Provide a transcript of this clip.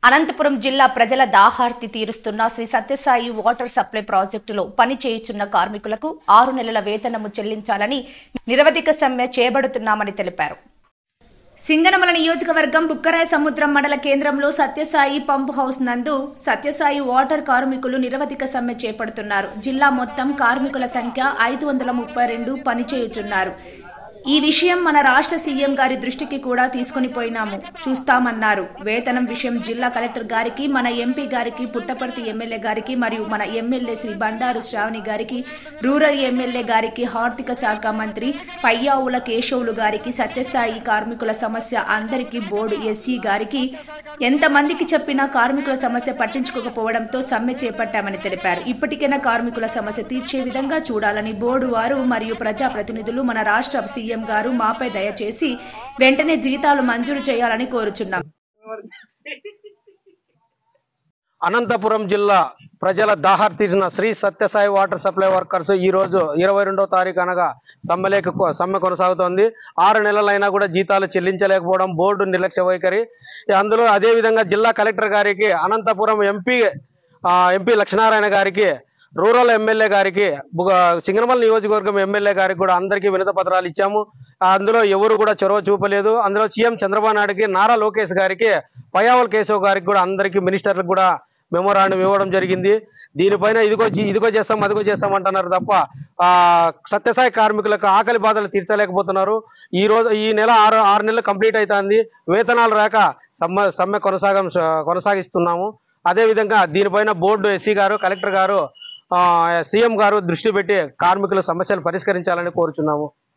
అనంతపురం జిల్లా ప్రజల దాహార్తి తీరుస్తున్న Shri Sathya Sai water supply ప్రాజెక్టులో పని చేయుచున్న కార్మికులకు ఆరు నెలల వేతనము చెల్లించాలని నిరవధిక సమ్మె చేపడుతున్నామని తెలిపారు సింగనమల నియోజకవర్గం బుక్కరాయ సముద్రం మండల కేంద్రంలో సత్యసాయి పంప్ హౌస్ నందు సత్యసాయి వాటర్ కార్మికులు నిరవధిక సమ్మె చేపడుతున్నారు జిల్లా మొత్తం కార్మికుల సంఖ్య ఐదు వందల ముప్పై రెండు పనిచేయుచున్నారు ఈ విషయం మన రాష్ట్ర సీఎం గారి దృష్టికి కూడా తీసుకుని పోయినాము చూస్తామన్నారు వేతనం విషయం జిల్లా కలెక్టర్ గారికి మన ఎంపీ గారికి పుట్టపర్తి ఎమ్మెల్యే గారికి మరియు మన ఎమ్మెల్యే శ్రీ బండారు శ్రావణి గారికి రూరల్ ఎమ్మెల్యే గారికి ఆర్థిక శాఖ మంత్రి పయ్యావుల కేశవులు గారికి సత్యసాయి కార్మికుల సమస్య అందరికీ బోర్డు ఎస్సీ గారికి ఎంతమందికి చెప్పినా కార్మికుల సమస్య పట్టించుకోకపోవడంతో సమ్మె చేపట్టామని తెలిపారు ఇప్పటికైనా కార్మికుల సమస్య తీర్చే విధంగా చూడాలని బోర్డు వారు మరియు ప్రజాప్రతినిధులు మన రాష్ట్ర సీఎం గారు మాపై దయచేసి వెంటనే జీతాలు మంజూరు చేయాలని కోరుచున్నాం అనంతపురం జిల్లా ప్రజల దాహార్ తీరిన Shri Sathya Sai water supply workers ఈ రోజు ఇరవై రెండో తారీఖు అనగా సమ్మెలేక సమ్మె కొనసాగుతోంది ఆరు నెలలైనా కూడా జీతాలు చెల్లించలేకపోవడం బోర్డు నిర్లక్ష్య వైఖరి అందులో అదే విధంగా జిల్లా కలెక్టర్ గారికి అనంతపురం ఎంపీ ఆ, MP Lakshminarayana garu rural MLA గారికి బుగ- సింగనమల నియోజకవర్గం ఎమ్మెల్యే గారికి కూడా అందరికీ వినత పత్రాలు ఇచ్చాము ఆ, అందులో ఎవరు కూడా చొరవ చూపలేదు అందులో సీఎం చంద్రబాబు నాయుడుకి నారా లోకేష్ గారికి పయ్యావల్ కేశవ్ గారికి కూడా అందరికీ మినిస్టర్లకు కూడా మెమోరాండం ఇవ్వడం జరిగింది దీనిపైన ఇదిగో జీ- ఇదిగో చేస్తాం అదిగో చేస్తాం అంటున్నారు తప్ప ఆ సత్యసాయి కార్మికులకు ఆకలి బాధలు తీర్చలేకపోతున్నారు ఈ రోజు ఈ నెల ఆరు ఆరు నెలలు కంప్లీట్ అవుతుంది వేతనాలు రాక సమ్మె సమ్మె కొనసాగం కొనసాగిస్తున్నాము అదే విధంగా దీనిపైన బోర్డు ఎస్సీ గారు కలెక్టర్ గారు ఆ, సీఎం గారు దృష్టి పెట్టి కార్మికుల సమస్యలు పరిష్కరించాలని కోరుచున్నాము